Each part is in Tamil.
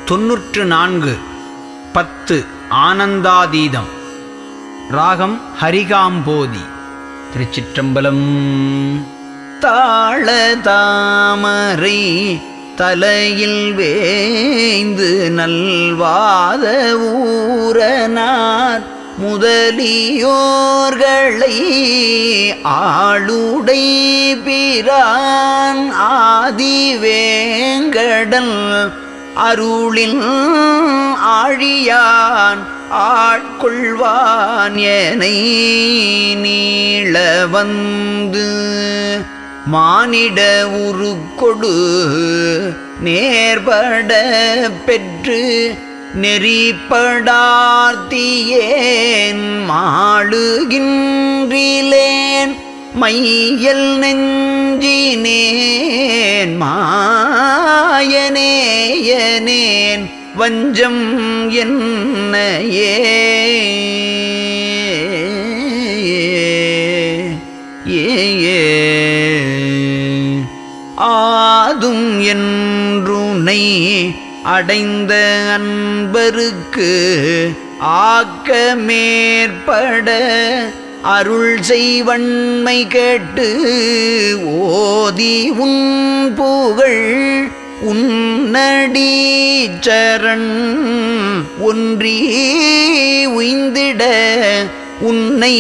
தொன்னூற்று நான்கு பத்து ஆனந்தாதீதம் ராகம் ஹரிகாம்போதி திருச்சிற்றம்பலம் தாள தாமரை தலையில் வேய்ந்து நல்வாத ஊரனார் முதலியோர்களை ஆளுடை பிரான் ஆதிவேங்கடல் அருளின் ஆழியான் ஆட்கொள்வான் எனை நீள வந்து மானிட உருக்கொடு நேர்பட பெற்று நெறிப்படார்த்தியேன் மாளுகின்றிலேன் மையல் நெஞ்சினேன் மாயனேயனேன் வஞ்சம் என்னையே ஏ ஏ ஆதும் என்றுனை அடைந்த அன்பருக்கு ஆக்க மேற்பட அருள் செய்வன்மை கேட்டு ஓதி உன் புகழ் உன்னடி சரண் ஒன்றி உய்ந்திட உன்னை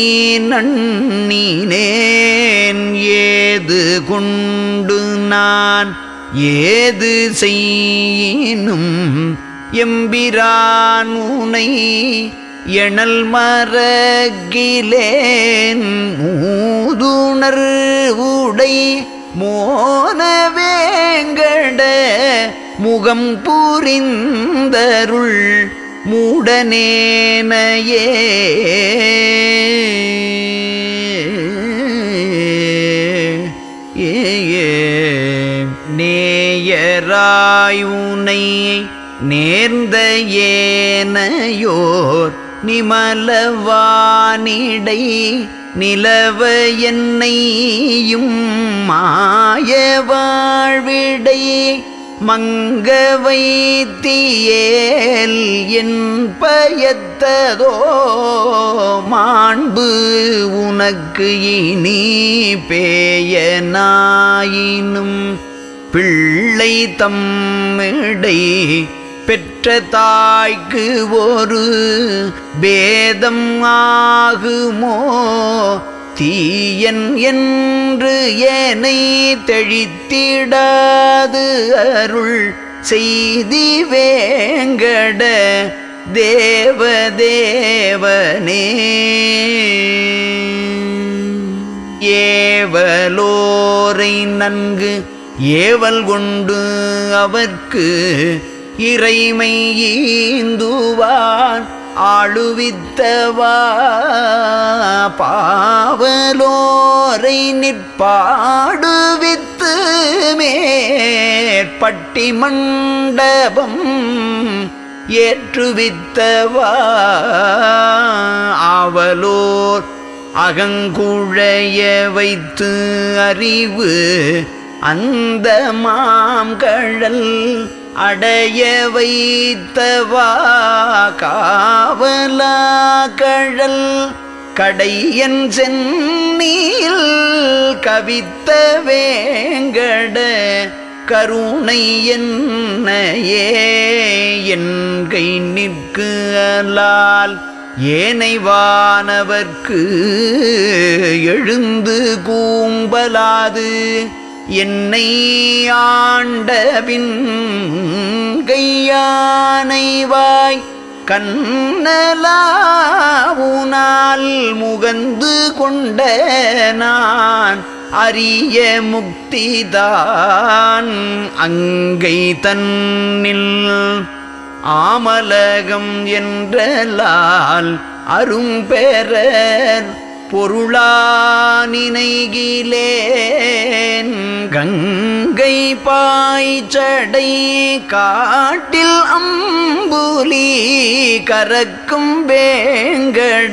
நன்னினேன் ஏது கொண்டு நான் ஏது செய்யினும் எம்பிரான் உனை எணல் மரகிலேன் மூதுணர் உடை மோனவேங்கட முகம் புரிந்தருள் மூடனேனையே ஏ ஏ நேயராய் உனை நேர்ந்த ஏனையோர் நிமலவானிடை நிலவ என்னையும் மாய வாழ்விடை மங்க வைத்தியேல் என் பயத்ததோ மாண்பு உனக்கு இனி பேயனாயினும் பிள்ளை தம்மிடை பெற்ற தாய்க்கு ஒரு பேதம் ஆகுமோ தீயன் என்று ஏனை தெழித்திடாது அருள் செய்தி வேங்கட தேவதேவனே ஏவலோரை நன்கு ஏவல் கொண்டு அவர்க்கு இறைமை ஈந்துவான் ஆளுவித்தவா பாவலோரை நிற்பாடுவித்து மேற்பட்டி மண்டபம் ஏற்றுவித்தவா ஆவலோர் அகங்குழைய வைத்து அறிவு அந்த மாம்கழல் அடைய வைத்தவா காவலா கழல் கடையன் சென்னியில் கவித்த வேங்கட கருணை என்னையே என் கை நிற்கு அலால் ஏனை வானவர்க்கு எழுந்து கூம்பலாது என்னை ஆண்டபின் கையானைவாய் கண்ணலாவுனால் முகந்து கொண்ட நான் அரிய முக்திதான் அங்கை தன்னில் ஆமலகம் என்றலால் அரும்பெறர் பொருளா நினைகிலேன் கங்கை பாய்ச்சடை காட்டில் அம்புலி கரக்கும் வேங்கட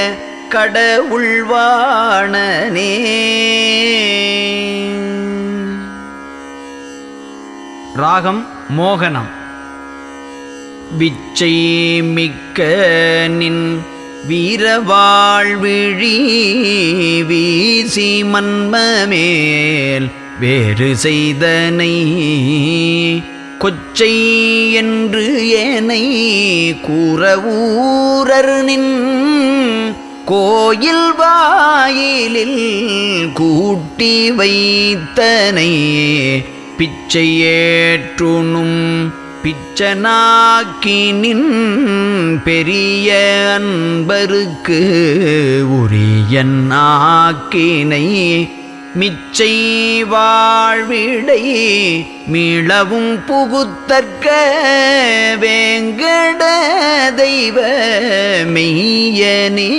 கடவுள்வாணனே ராகம் மோகனம் விச்சை மிக்க நின் வீரவாழ்விழி வீசி மன்மமேல் வேறு செய்தனை கொச்சை என்று ஏனை கூற ஊரர் நின் கோயில் வாயிலில் கூட்டி வைத்தனை பிச்சை ஏற்றுணும் பிச்சனாக்கி நின் பெரிய அன்பருக்கு உரியன் ஆக்கினை மிச்சை வாழ்விடை மீளவும் புகுத்தற்க வேங்கட தெய்வ மெய்யனே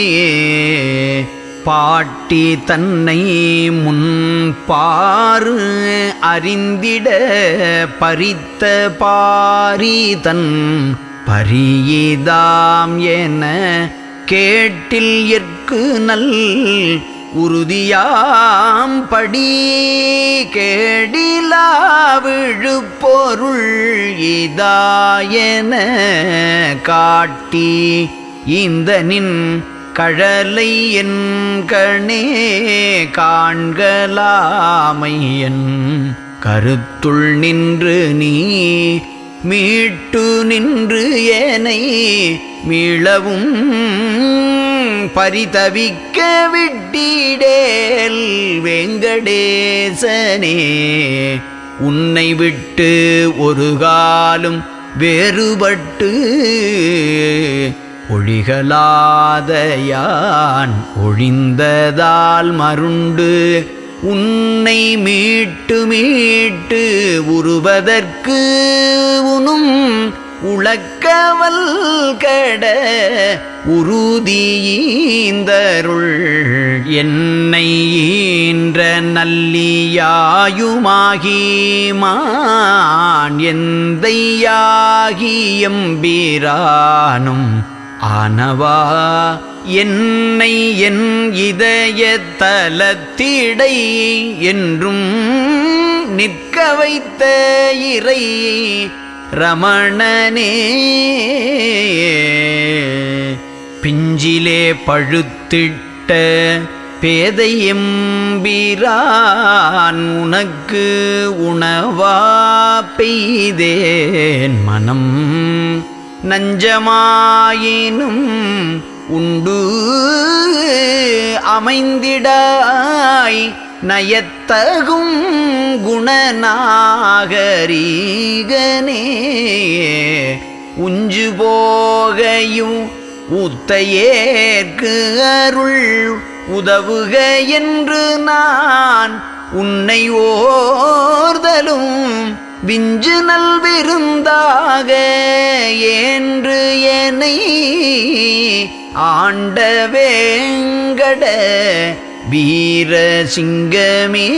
பாட்டி தன்னை முன் பாரு அறிந்திட பறித்த பாரிதன் பரியதாம் என கேட்டில் எற்கு நல் உறுதியாம் படி கேடிலா விழுப்பொருள் இதாயன காட்டி இந்த நின் கழலை என் கணே காண்கலாமையன் கருத்துள் நின்று நீ மீட்டு நின்று ஏனை மீளவும் பரிதவிக்க விட்டிடேல் வெங்கடேசனே உன்னை விட்டு ஒரு காலும் வேறுபட்டு ஒழிகளாதயான் ஒழிந்ததால் மருண்டு உன்னை மீட்டு மீட்டு உருவதற்கு உனும் உழக்கவல் கட உறுதியீந்தருள் என்னை ஈன்ற நல்லியாயுமாகி மான் எந்தையாகி எம்பீரானும் ஆனவா என்னை என் இதய தலத்திடை என்றும் நிற்க வைத்த இறை ரமணனே பிஞ்சிலே பழுத்திட்ட பேதை எம்பிரான் உனக்கு உணவா பெய்தேன் மனம் நஞ்சமாயினும் உண்டு அமைந்திடாய் நயத்தகும் குணநாகரீகனே உஞ்சு போகையும் உத்தையேற்கு அருள் உதவுக என்று நான் உன்னை ஓர்தலும் விஞ்சு நல் விருந்தாக என்று என்னை ஆண்ட வேங்கட வீரசிங்கமே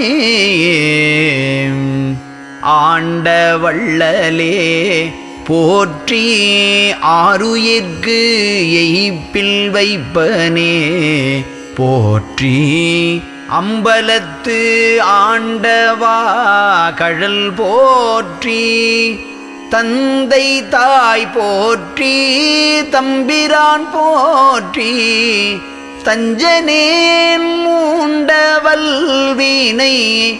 ஆண்ட வள்ளலே போற்றி ஆருயிர்க்கு எய்ப்பில் வைப்பனே போற்றி அம்பலத்து ஆண்டவா கழல் போற்றி தந்தை தாய் போற்றி தம்பிரான் போற்றி தஞ்சனேன் மூண்டவல் வீணை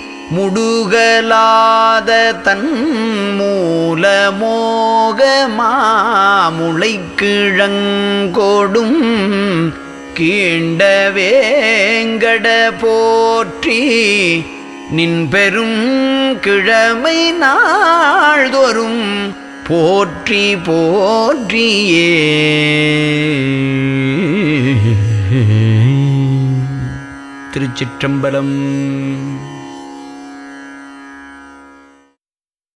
முடுகலாத தன் மூல மோக மாமுளை கிழங்கோடும் கீண்ட வேங்கட போற்றி நின் பெரும் கிழமை நாள்தோறும் போற்றி போற்றியே திருச்சிற்றம்பலம்